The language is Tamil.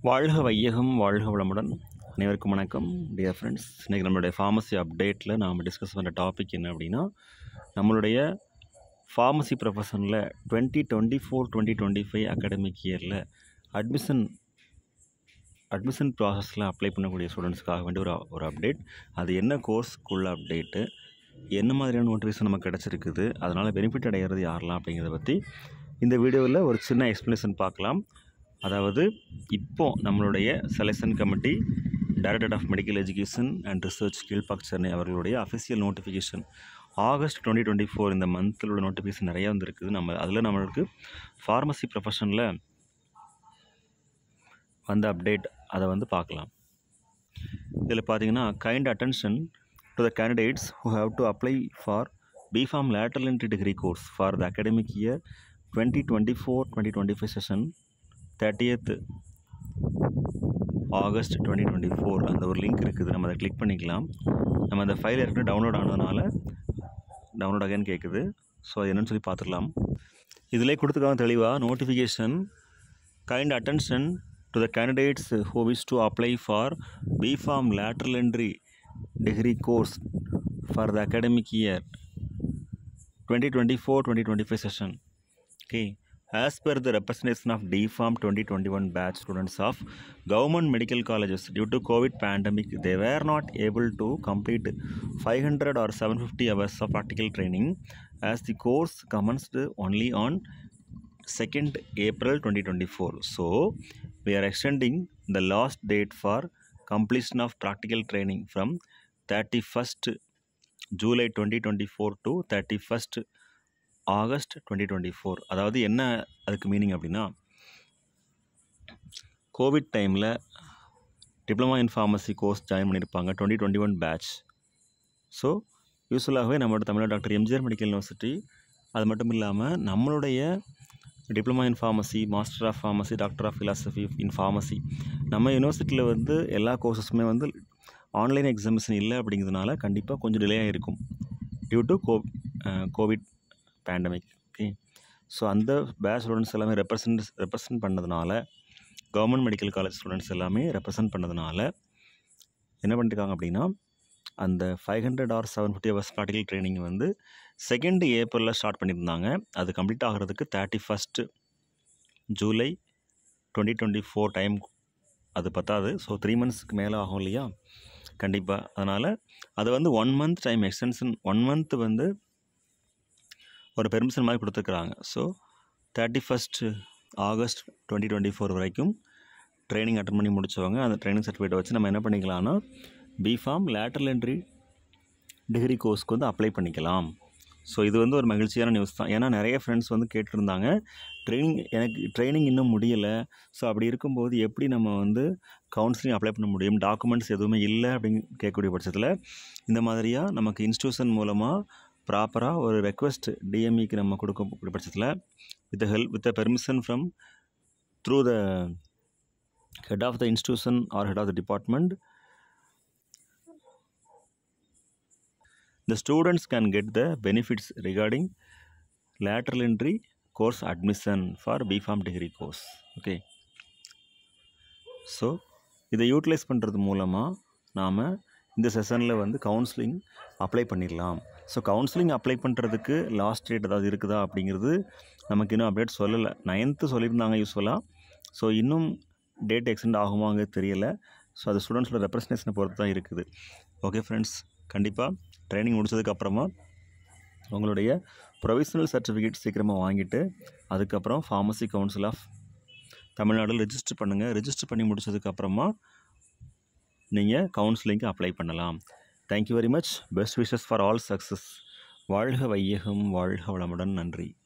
வாழ்க வையகம் வாழ்க வளமுடன் அனைவருக்கும் வணக்கம் டியர் ஃப்ரெண்ட்ஸ் இன்றைக்கி நம்மளுடைய ஃபார்மசி அப்டேட்டில் நாம் டிஸ்கஸ் பண்ணுற டாபிக் என்ன அப்படின்னா நம்மளுடைய ஃபார்மசி ப்ரொஃபஷனில் twenty twenty four twenty twenty five academic இயரில் அட்மிஷன் அட்மிஷன் ப்ராசஸில் அப்ளை பண்ணக்கூடிய ஸ்டூடெண்ட்ஸ்க்காக வேண்டிய ஒரு ஒரு அப்டேட் அது என்ன கோர்ஸ்க்குள்ள அப்டேட்டு என்ன மாதிரியான நோட்டிஃபிகேஷன் நமக்கு கிடச்சிருக்குது அதனால் பெனிஃபிட் அடைகிறது யாரெல்லாம் அப்படிங்கிறத பற்றி இந்த வீடியோவில் ஒரு சின்ன எக்ஸ்ப்ளனேஷன் பார்க்கலாம் அதாவது இப்போ நம்மளுடைய selection committee director of medical education and research Kilpauk Chennai அவர்களுடைய official notification August twenty twenty four இந்த மந்தில் உள்ள நோட்டிஃபிகேஷன் நிறையா வந்திருக்குது நம்ம அதில் நம்மளுக்கு ஃபார்மசி ப்ரொஃபஷனில் வந்த அப்டேட் அதை வந்து பார்க்கலாம் இதில் பார்த்தீங்கன்னா kind attention to the candidates who have to apply for B pharm lateral entry degree course for the academic year twenty twenty four twenty twenty five session thirtieth August twenty twenty four அந்த ஒரு லிங்க் இருக்குது நம்ம அதை கிளிக் பண்ணிக்கலாம் நம்ம அந்த ஃபைல் ஏற்கனவே டவுன்லோட் ஆனதுனால டவுன்லோட் அகைன் கேட்குது ஸோ அது என்னன்னு சொல்லி பார்த்துக்கலாம் இதிலே கொடுத்துருக்காங்க தெளிவாக notification kind attention to the candidates who wish to apply for B pharm lateral entry degree course for the academic year 2024-2025 session okay as per the representation of DFARM 2021 batch students of government medical colleges due to COVID pandemic they were not able to complete 500 or 750 hours of practical training as the course commenced only on 2nd April 2024 so we are extending the last date for completion of practical training from 31st July 2024 to 31st August twenty twenty four அதாவது என்ன அதுக்கு மீனிங் அப்படின்னா கோவிட் டைமில் diploma in pharmacy course join பண்ணியிருப்பாங்க twenty twenty one batch so யூஸ்வலாகவே நம்மளோட Tamil Nadu doctor MGR medical university அது மட்டும் இல்லாமல் நம்மளுடைய diploma in pharmacy master of pharmacy doctor of philosophy in pharmacy நம்ம யூனிவர்சிட்டியில் வந்து எல்லா கோர்சஸுமே வந்து ஆன்லைன் எக்ஸாமினேஷன் இல்லை அப்படிங்கிறதுனால கண்டிப்பாக கொஞ்சம் டிலே ஆகிருக்கும் due to co COVID pandemic okay so அந்த பேட்ச் ஸ்டூடெண்ட்ஸ் எல்லாமே ரெப்ரசன்ட் ரெப்ரசன்ட் பண்ணதுனால கவர்மெண்ட் மெடிக்கல் காலேஜ் ஸ்டூடெண்ட்ஸ் எல்லாமே ரெப்ரசன்ட் பண்ணதுனால என்ன பண்ணியிருக்காங்க அப்படின்னா அந்த five hundred or seven fifty hours practical training second செகண்ட் ஏப்ரலில் ஸ்டார்ட் பண்ணியிருந்தாங்க அது கம்ப்ளீட் ஆகிறதுக்கு thirty first July twenty twenty four time அது பத்தாது ஸோ த்ரீ மந்த்ஸ்க்கு மேலே ஆகும் இல்லையா கண்டிப்பாக அதனால் அது வந்து one month time extension one month வந்து ஒரு பெர்மிஷன் மாதிரி கொடுத்துருக்குறாங்க so thirty first August twenty twenty four வரைக்கும் ட்ரைனிங் அட்டன் பண்ணி முடித்தவங்க அந்த ட்ரைனிங் சர்டிஃபிகேட்டை வச்சு நம்ம என்ன பண்ணிக்கலாம்னா பிஃபார்ம் லேட்டரல் என்ட்ரி டிகிரி கோர்ஸ்க்கு வந்து அப்ளை பண்ணிக்கலாம் ஸோ இது வந்து ஒரு மகிழ்ச்சியான நியூஸ் தான் ஏன்னா நிறைய ஃப்ரெண்ட்ஸ் வந்து கேட்டிருந்தாங்க ட்ரைனிங் எனக்கு ட்ரைனிங் இன்னும் முடியலை ஸோ அப்படி இருக்கும்போது எப்படி நம்ம வந்து கவுன்சிலிங் அப்ளை பண்ண முடியும் டாக்குமெண்ட்ஸ் எதுவுமே இல்லை அப்படின்னு கேட்கக்கூடிய பட்சத்தில் இந்த மாதிரியாக நமக்கு இன்ஸ்டியூஷன் மூலமாக ப்ராப்பராக ஒரு ரெக்வஸ்ட் டிஎம்இக்கு நம்ம கொடுக்கக்கூடிய பட்சத்தில் with help with permission from through the head of the institution or head of the department the students can get the benefits regarding lateral entry course admission for BPharm degree course okay so இதை யூட்டிலைஸ் பண்ணுறது மூலமாக நாம் இந்த செஷனில் வந்து கவுன்சிலிங் அப்ளை பண்ணிடலாம் ஸோ கவுன்சிலிங் அப்ளை பண்ணுறதுக்கு லாஸ்ட் டேட் ஏதாவது இருக்குதா அப்படிங்கிறது நமக்கு இன்னும் அப்டேட் சொல்லலை நைன்த்து சொல்லியிருந்தாங்க யூஸ்வலாக ஸோ இன்னும் டேட் எக்ஸ்டெண்ட் ஆகுமாங்க தெரியலை ஸோ அது ஸ்டூடெண்ட்ஸோட ரெப்ரசன்டேஷனை பொறுத்து தான் இருக்குது ஓகே ஃப்ரெண்ட்ஸ் கண்டிப்பாக ட்ரைனிங் முடிச்சதுக்கப்புறமா உங்களுடைய ப்ரொவிஷனல் சர்டிஃபிகேட் சீக்கிரமாக வாங்கிட்டு அதுக்கப்புறம் ஃபார்மசி கவுன்சில் ஆஃப் தமிழ்நாட்டில் ரெஜிஸ்டர் பண்ணுங்கள் ரெஜிஸ்டர் பண்ணி முடிச்சதுக்கப்புறமா நீங்கள் கவுன்சிலிங்க்கு அப்ளை பண்ணலாம் thank you very much best wishes for all success வாழ்க வையகம் வாழ்க வளமுடன் நன்றி